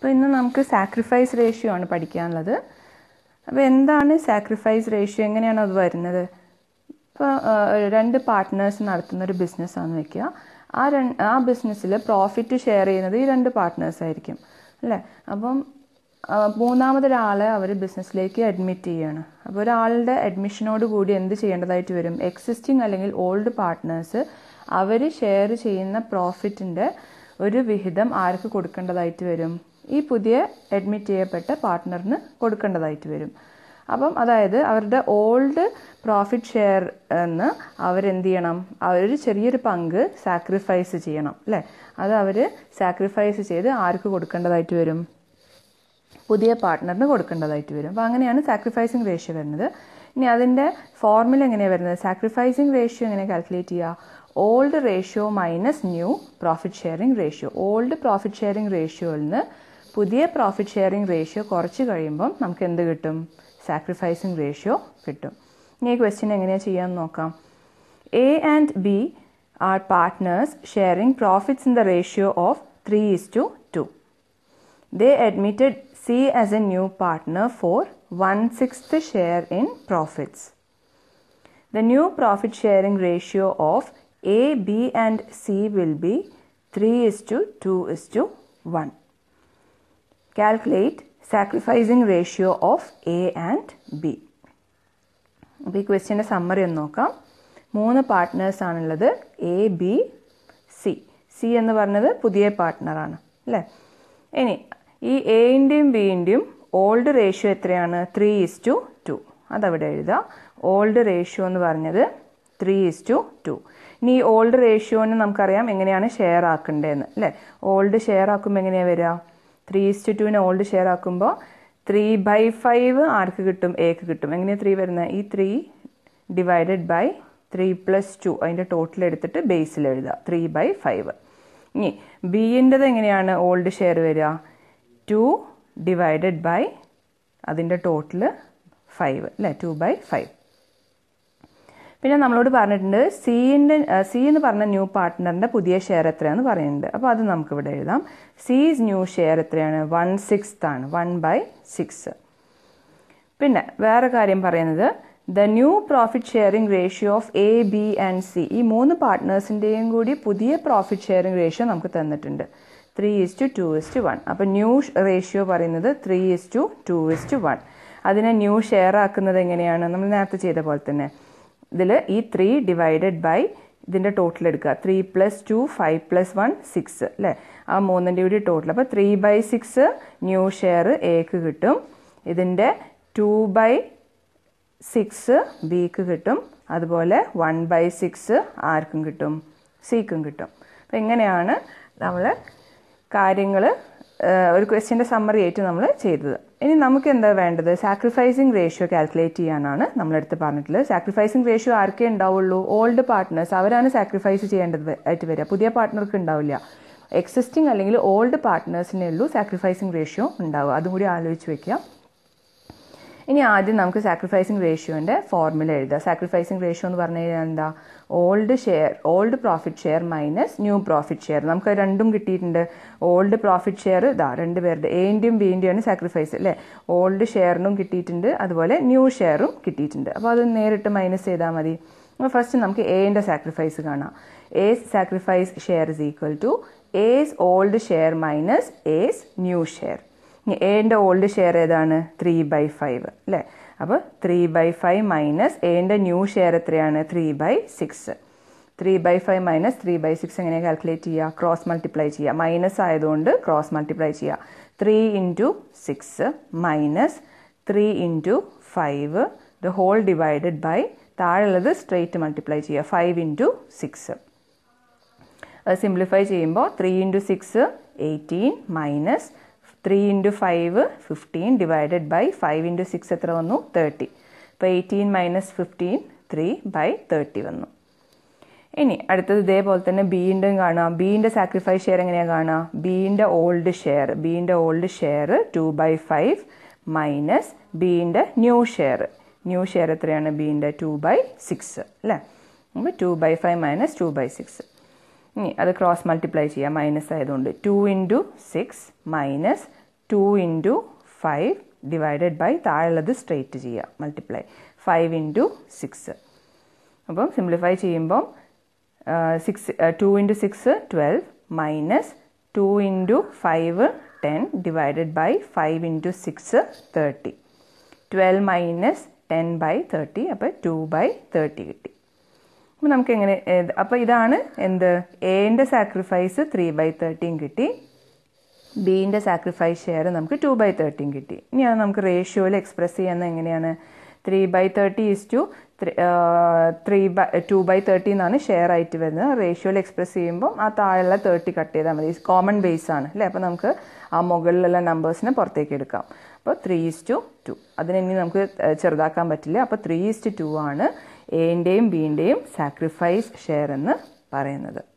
അപ്പോൾ ഇന്ന് നമുക്ക് സാക്രിഫൈസ് റേഷ്യോ ആണ് പഠിക്കാനുള്ളത് അപ്പോൾ എന്താണ് സാക്രിഫൈസ് റേഷ്യോ എങ്ങനെയാണ് അത് വരുന്നത് ഇപ്പോൾ രണ്ട് പാർട്ട്നേഴ്സ് നടത്തുന്ന ഒരു ബിസിനസ്സാണെന്ന് വെക്കുക ആ രണ്ട് ആ ബിസിനസ്സിൽ പ്രോഫിറ്റ് ഷെയർ ചെയ്യുന്നത് ഈ രണ്ട് പാർട്ട്നേഴ്സ് ആയിരിക്കും അല്ലേ അപ്പം ആ, മൂന്നാമതൊരാളെ അവർ ബിസിനസ്സിലേക്ക് അഡ്മിറ്റ് ചെയ്യാണ് അപ്പോൾ ഒരാളുടെ അഡ്മിഷനോട് കൂടി എന്ത് ചെയ്യേണ്ടതായിട്ട് വരും എക്സിസ്റ്റിംഗ് അല്ലെങ്കിൽ ഓൾഡ് പാർട്ട്നേഴ്സ് അവർ ഷെയർ ചെയ്യുന്ന പ്രോഫിറ്റിൻ്റെ ഒരു വിഹിതം ആർക്ക് കൊടുക്കേണ്ടതായിട്ട് വരും ഈ പുതിയ അഡ്മിറ്റ് ചെയ്യപ്പെട്ട പാർട്ട്ണറിന് കൊടുക്കേണ്ടതായിട്ട് വരും അപ്പം അതായത് അവരുടെ ഓൾഡ് പ്രോഫിറ്റ് ഷെയർ എന്ന് അവരെന്ത് ചെയ്യണം അവർ ചെറിയൊരു പങ്ക് സാക്രിഫൈസ് ചെയ്യണം അല്ലേ അത് അവർ സാക്രിഫൈസ് ചെയ്ത് ആർക്ക് കൊടുക്കേണ്ടതായിട്ട് വരും പുതിയ പാർട്ട്ണറിന് കൊടുക്കേണ്ടതായിട്ട് വരും അപ്പോൾ അങ്ങനെയാണ് സാക്രിഫൈസിങ് റേഷ്യോ വരുന്നത് ഇനി അതിൻ്റെ ഫോർമുല എങ്ങനെയാണ് വരുന്നത് സാക്രിഫൈസിങ് റേഷ്യോ എങ്ങനെ കാൽക്കുലേറ്റ് ചെയ്യുക old ratio minus new profit sharing ratio old profit sharing റേഷ്യോയിൽ നിന്ന് പുതിയ പ്രോഫിറ്റ് ഷെയറിംഗ് റേഷ്യോ കുറച്ച് കഴിയുമ്പം നമുക്ക് എന്ത് കിട്ടും സാക്രിഫൈസിങ് റേഷ്യോ കിട്ടും ഇനി ഈ ക്വസ്റ്റ്യൻ എങ്ങനെയാണ് ചെയ്യാമെന്ന് നോക്കാം A and B are partners sharing profits in the ratio of three is to two They admitted C as a new partner for one sixth share in profits. The new profit sharing ratio of A, B, and C will be 3 is to 2 is to 1. Calculate sacrificing ratio of A and B. അപ്പോൾ ഈ ക്വസ്റ്റ്യൻ്റെ summary ഒന്ന് നോക്കാം മൂന്ന് partners ആണുള്ളത് A B C C എന്ന് പറഞ്ഞത് പുതിയ പാർട്ട്ണറാണ് അല്ലേ ഇനി ഈ എൻ്റെയും ബിൻ്റെയും ഓൾഡ് റേഷ്യോ എത്രയാണ് ത്രീ ഇസ് ടു ടു അതവിടെ എഴുതുക ഓൾഡ് റേഷ്യോ എന്ന് പറഞ്ഞത് ത്രീ ഇസ് ടു ടു ഇനി ഈ ഓൾഡ് റേഷ്യോനെ നമുക്കറിയാം എങ്ങനെയാണ് ഷെയർ ആക്കേണ്ടതെന്ന് അല്ലേ ഓൾഡ് ഷെയർ ആക്കുമ്പോൾ എങ്ങനെയാണ് വരിക ത്രീ ഇസ് ടു ടുവിനെ ഓൾഡ് ഷെയർ ആക്കുമ്പോൾ ത്രീ ബൈ ഫൈവ് ആർക്ക് കിട്ടും എക്ക് കിട്ടും എങ്ങനെയാണ് ത്രീ വരുന്നത് ഈ three divided by three plus two അതിൻ്റെ ടോട്ടൽ എടുത്തിട്ട് ബേസിൽ എഴുതുക ത്രീ ബൈ ഫൈവ് ഇനി ബിൻ്റെത് എങ്ങനെയാണ് ഓൾഡ് ഷെയർ വരിക ടു ഡിവൈഡഡ് ബൈ അതിൻ്റെ ടോട്ടൽ ഫൈവ് അല്ലേ ടു ബൈ ഫൈവ് പിന്നെ നമ്മളോട് പറഞ്ഞിട്ടുണ്ട് സിൻ്റെ സി എന്ന് പറഞ്ഞ ന്യൂ പാർട്ട്ണറിൻ്റെ പുതിയ ഷെയർ എത്രയാണെന്ന് പറയുന്നുണ്ട് അപ്പോൾ അത് നമുക്കിവിടെ എഴുതാം സീസ് ന്യൂ ഷെയർ എത്രയാണ് വൺ സിക്സ്ത് ആണ് വൺ ബൈ സിക്സ് പിന്നെ വേറെ കാര്യം പറയുന്നത് the new profit sharing ratio of A B and C ഈ മൂന്ന് പാർട്ട്നേഴ്സിൻ്റെയും കൂടി പുതിയ പ്രോഫിറ്റ് ഷെയറിംഗ് റേഷ്യോ നമുക്ക് തന്നിട്ടുണ്ട് three is to two is to one അപ്പോൾ ന്യൂ റേഷ്യോ പറയുന്നത് three is to two is to one അതിനെ ന്യൂ ഷെയർ ആക്കുന്നത് എങ്ങനെയാണ് നമ്മൾ നേരത്തെ ചെയ്ത പോലെ തന്നെ ഇതിൽ ഈ ത്രീ ഡിവൈഡഡ് ബൈ ഇതിൻ്റെ ടോട്ടൽ എടുക്കുക three plus two five plus one six അല്ലേ ആ മൂന്നിൻ്റെ കൂടി ടോട്ടൽ അപ്പോൾ three by six new share എക്ക് കിട്ടും ഇതിൻ്റെ ടു ബൈ സിക്സ് ബിക്ക് കിട്ടും അതുപോലെ വൺ ബൈ സിക്സ് ആർക്കും കിട്ടും സിക്കും കിട്ടും അപ്പം ഇങ്ങനെയാണ് നമ്മൾ കാര്യങ്ങൾ ഒരു ക്വസ്റ്റ്യൻ്റെ സമ്മറി ആയിട്ട് നമ്മൾ ചെയ്തത് ഇനി നമുക്ക് എന്താ വേണ്ടത് സാക്രിഫൈസിങ് റേഷ്യോ കാൽക്കുലേറ്റ് ചെയ്യാനാണ് നമ്മളെടുത്ത് പറഞ്ഞിട്ടുള്ളത് സാക്രിഫൈസിങ് റേഷ്യോ ആർക്കേ ഉണ്ടാവുള്ളൂ ഓൾഡ് പാർട്ട്നേഴ്സ് അവരാണ് സാക്രിഫൈസ് ചെയ്യേണ്ടത് ആയിട്ട് വരിക പുതിയ പാർട്ട്ണർക്ക് ഉണ്ടാവില്ല എക്സിസ്റ്റിംഗ് അല്ലെങ്കിൽ ഓൾഡ് പാർട്ട്നേഴ്സിനേ ഉള്ളൂ സാക്രിഫൈസിങ് റേഷ്യോ ഉണ്ടാവുക അതും കൂടി ആലോചിച്ച് വെക്കുക ഇനി ആദ്യം നമുക്ക് സാക്രിഫൈസിങ് റേഷ്യോൻ്റെ ഫോർമുല എഴുതുക സാക്രിഫൈസിങ് റേഷ്യോ എന്ന് പറഞ്ഞു കഴിഞ്ഞാൽ എന്താ old share old profit share minus new profit share നമുക്ക് രണ്ടും കിട്ടിയിട്ടുണ്ട് ഓൾഡ് പ്രോഫിറ്റ് ഷെയർ ഇതാ രണ്ട് പേരുടെ എൻ്റെയും ബിൻ്റെയാണ് സാക്രിഫൈസ് അല്ലേ ഓൾഡ് ഷെയറിനും കിട്ടിയിട്ടുണ്ട് അതുപോലെ ന്യൂ ഷെയറും കിട്ടിയിട്ടുണ്ട് അപ്പോൾ അത് നേരിട്ട് മൈനസ് ചെയ്താൽ മതി അപ്പോൾ ഫസ്റ്റ് നമുക്ക് എൻ്റെ സാക്രിഫൈസ് കാണാം A's sacrifice share is equal to A's old share minus A's new share ഇനി എൻ്റെ ഓൾഡ് ഷെയർ ഏതാണ് ത്രീ ബൈ ഫൈവ് അല്ലേ അപ്പോൾ ത്രീ ബൈ ഫൈവ് മൈനസ് എൻ്റെ ന്യൂ ഷെയർ എത്രയാണ് three by six three by five minus three by six എങ്ങനെ calculate ചെയ്യുക cross multiply ചെയ്യുക മൈനസ് ആയതുകൊണ്ട് ക്രോസ് മൾട്ടിപ്ലൈ ചെയ്യുക three into six minus three into five the whole divided by താഴെയുള്ളത് straight multiply ചെയ്യുക five into six അത് simplify ചെയ്യുമ്പോൾ three into six eighteen minus three into five fifteen divided by five into six എത്ര വന്നു thirty അപ്പോൾ eighteen minus fifteen three by thirty വന്നു ഇനി അടുത്തത് ഇതേപോലെ തന്നെ ബീൻ്റെയും കാണാം ബീൻ്റെ സാക്രിഫൈസ് ഷെയർ എങ്ങനെയാണ് കാണുക ബീൻ്റെ ഓൾഡ് ഷെയർ ബീൻ്റെ old share two by five minus ബീൻ്റെ ന്യൂ ഷെയർ ന്യൂ ഷെയർ എത്രയാണ് ബീൻ്റെ ടു ബൈ സിക്സ് അല്ലേ അപ്പോൾ two by five minus two by six ഇനി അത് ക്രോസ് മൾട്ടിപ്ലൈ ചെയ്യാം മൈനസ് ആയതുകൊണ്ട് two into six minus two into five divided by താഴെയുള്ളത് സ്ട്രേറ്റ് ചെയ്യുക മൾട്ടിപ്ലൈ ഫൈവ് ഇൻറ്റു സിക്സ് അപ്പം സിംപ്ലിഫൈ ചെയ്യുമ്പം six two into six twelve minus two into five ten divided by five into six thirty twelve minus ten by thirty അപ്പോൾ two by thirty കിട്ടി അപ്പോൾ നമുക്ക് എങ്ങനെ അപ്പോൾ ഇതാണ് എന്ത് എൻ്റെ സാക്രിഫൈസ് ത്രീ ബൈ തേർട്ടീൻ കിട്ടി ബീൻ്റെ സാക്രിഫൈസ് ഷെയർ നമുക്ക് ടു ബൈ തേർട്ടീൻ കിട്ടി ഇനി അത് നമുക്ക് റേഷ്യോയിൽ എക്സ്പ്രസ് ചെയ്യുന്നത് എങ്ങനെയാണ് three by thirty is to three by two by thirty എന്നാണ് ഷെയർ ആയിട്ട് വരുന്നത് റേഷ്യോയിൽ എക്സ്പ്രസ് ചെയ്യുമ്പോൾ ആ താഴെയുള്ള തേർട്ടി കട്ട് ചെയ്താൽ മതി കോമൺ ബേസ് ആണ് അല്ലേ അപ്പോൾ നമുക്ക് ആ മുകളിലുള്ള നമ്പേഴ്സിനെ പുറത്തേക്ക് എടുക്കാം അപ്പോൾ ത്രീ ഈസ് ടു ടു അതിനെ ഇനി നമുക്ക് ചെറുതാക്കാൻ പറ്റില്ല അപ്പോൾ ത്രീ ഈസ് ടു ടു ആണ് എൻ്റെയും ബീൻ്റെയും സാക്രിഫൈസ് ഷെയർ എന്ന് പറയുന്നത്